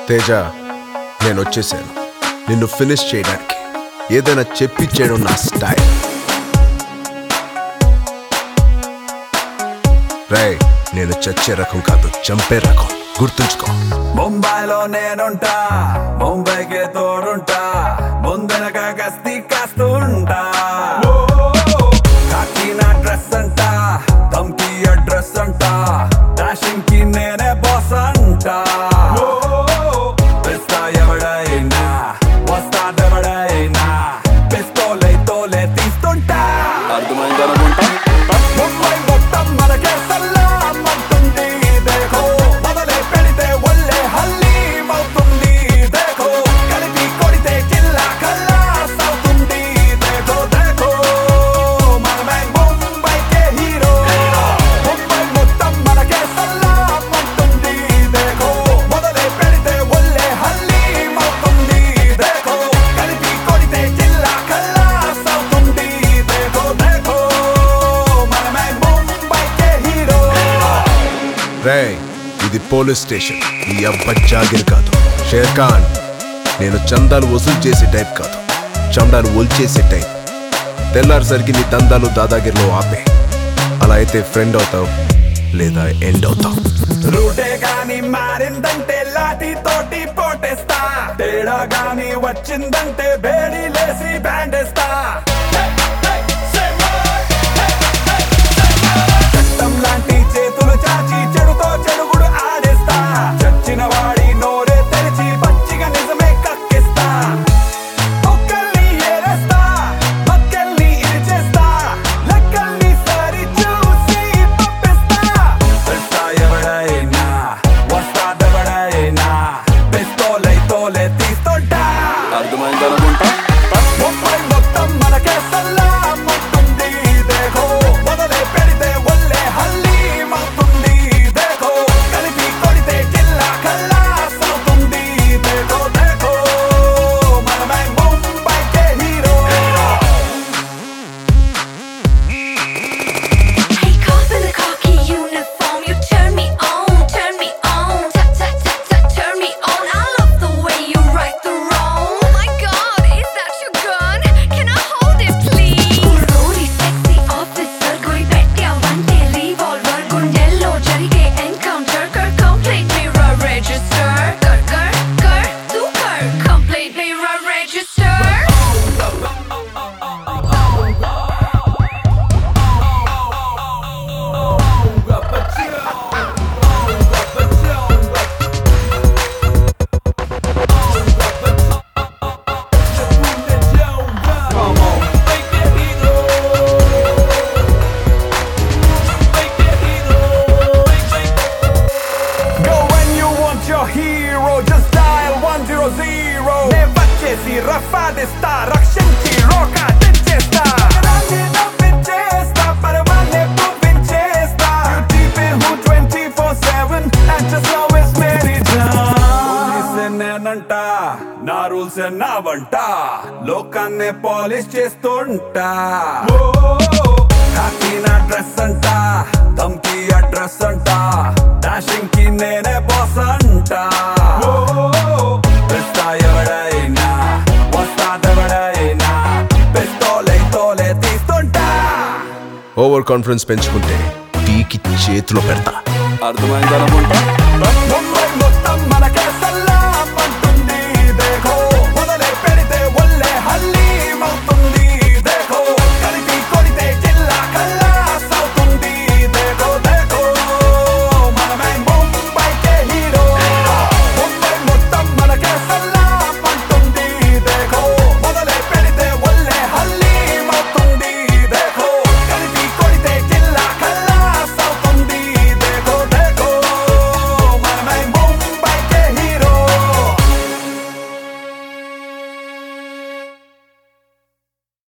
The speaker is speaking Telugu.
తేజ నేను వచ్చేసాను నిన్ను ఫినిష్ చేయడానికి ఏదైనా చెప్పి చేయడం నా స్టైల్ రై నేను చచ్చే రకం కాదు చంపే రకం గుర్తుంచుకో ముంబైలో నేనుంటా ముంబైకే తోడుంటా ముందనక గస్తీ కాస్తుంటా కాకి నా డ్రెస్ అంట తమ్కి అడ్రస్ అంట డాషింగ్ కి నేనే బాస్ అంట పిస్తా ఎవడైనా వస్తాడెవడైనా పిస్తోలై తోలే తీస్తుంటా అర్థమైందనుకుంటా ముంబై మొత్తం మనకే సల్లామంటుంది దేఖో మొదలే పెడితే ఒళ్ళే హల్లీమవుతుంది దేఖో కలిపి కొడితే జిల్లా కల్లాస్ అవుతుంది దేఖో దేఖో మనమే ముంబైకే హీరో ముంబై మొత్తం మనకే సల్లామంటుంది దేఖో మొదలే పెడితే ఒళ్ళే హల్లీమవుతుంది దేఖో కలిపి కొడితే జిల్లా కల్లాస్ అవుతుంది దేఖో దేఖో మనమే ముంబైకే హీరో రే ఇది పోలీస్ స్టేషన్ ఈ అబ్బ జాగిర్ కాదు షేర్ ఖాన్ నేను చందాలు వసూలు చేసే టైప్ కాదు చందాలు ఒల్చేసే టైప్ తెల్లారిసరికి నీ దందాలు దాదాగిరిలో ఆపే అలా అయితే ఫ్రెండ్ అవుతావు లేదా ఎండ్ అవుతావు రూటే గాని మారిందంటే లాఠీ తోటి పోటేస్తా తేడా గాని వచ్చిందంటే బేడి లేసి బ్యాండేస్తా చట్టం లాంటి చేతులు చాచి చెడుతో చెడుగుడు ఆడేస్తా చచ్చిన వాడి నోరే తెరిచి పచ్చిగా నిజమే కక్కిస్తా ఒక్కల్ని ఏరేస్తా మక్కల్ని ఇరిచేస్తా లెక్కల్ని సరి చూసి పంపిస్తా పిస్తా ఎవడైనా వస్తాడెవడైనా పిస్తోలై తోలే తీస్తుంటా అర్థమైందనుకుంటా ముంబై మొత్తం మనకే సల్లాముంటుంది దేఖో మొదలే పెడితే ఒళ్ళే హల్లీమవుతుంది దేఖో కలిపి కొడితే జిల్లా కల్లాస్ అవుతుంది దేఖో దేఖో మనమే ముంబైకే hero Hey, cop in the khaki uniform, you turn me on, turn me on, tap tap tap tap, turn me on. I love the way you right the wrong. Oh my God, is that your gun? Can I hold it, please? Rory, sexy officer, koi petya vante revolver, gundello jarige encounter, kar complete mirror register, kar kar kar, tu kar complete mirror register. Go when you want your hero, just dial 100. Never చేసి రఫాడిస్తా రక్షించి రోకా తెచ్చేస్తా నగరాన్ని నవ్వించేస్తా, పరమాన్నే పువ్వించేస్తా. Beauty पे हूँ 24/7, and just always मेरी जान. పోలీసే నేనంట నా రూల్స్ నా వంట లోకాన్నే పాలిష్ చేస్తుంటా కాకి నా డ్రెస్ అంట తమ్కి అడ్రస్ అంట డాషింగ్ కి నేనే బాస్ అంట పిస్తా ఎవడైనా వస్తాడెవడైనా పిస్తోలై తోలే తీస్తుంటా ఓవర్ కాన్ఫిడెన్స్ పెంచుకుంటే టీకి చేతిలో పెడతా అర్థమైందనుకుంటా ముంబై